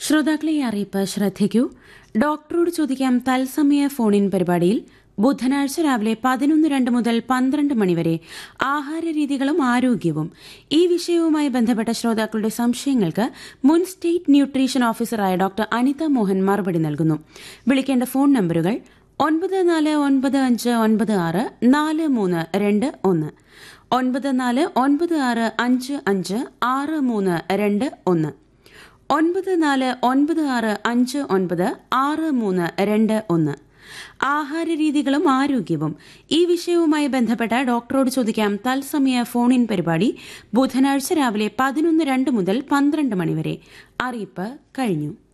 ശ്രോതാക്കളെ ഈ അറിയിപ്പ് ശ്രദ്ധിക്കൂ ഡോക്ടറോട് ചോദിക്കാം തത്സമയ ഫോണിൻ പരിപാടിയിൽ ബുധനാഴ്ച രാവിലെ പതിനൊന്ന് രണ്ട് മുതൽ പന്ത്രണ്ട് മണിവരെ ആഹാര രീതികളും ആരോഗ്യവും ഈ വിഷയവുമായി ബന്ധപ്പെട്ട ശ്രോതാക്കളുടെ സംശയങ്ങൾക്ക് മുൻ സ്റ്റേറ്റ് ന്യൂട്രീഷൻ ഓഫീസറായ ഡോക്ടർ അനിത മോഹൻ മറുപടി നൽകുന്നു വിളിക്കേണ്ട ഫോൺ നമ്പറുകൾ ഒൻപത് നാല് ഒൻപത് അഞ്ച് ഒൻപത് ആറ് നാല് മൂന്ന് രണ്ട് ഒന്ന് ഒൻപത് നാല് ഒൻപത് ആറ് അഞ്ച് അഞ്ച് ആറ് മൂന്ന് രണ്ട് ഒന്ന് ഒൻപത് നാല് ഒൻപത് ആറ് അഞ്ച് ഒൻപത് ആറ് മൂന്ന് രണ്ട് ഒന്ന് ആഹാര രീതികളും ആരോഗ്യവും ഈ വിഷയവുമായി ബന്ധപ്പെട്ട ഡോക്ടറോട് ചോദിക്കാം തത്സമയ ഫോണിൻ പരിപാടി ബുധനാഴ്ച രാവിലെ പതിനൊന്ന് രണ്ട് മുതൽ പന്ത്രണ്ട് മണിവരെ അറിയിപ്പ് കഴിഞ്ഞു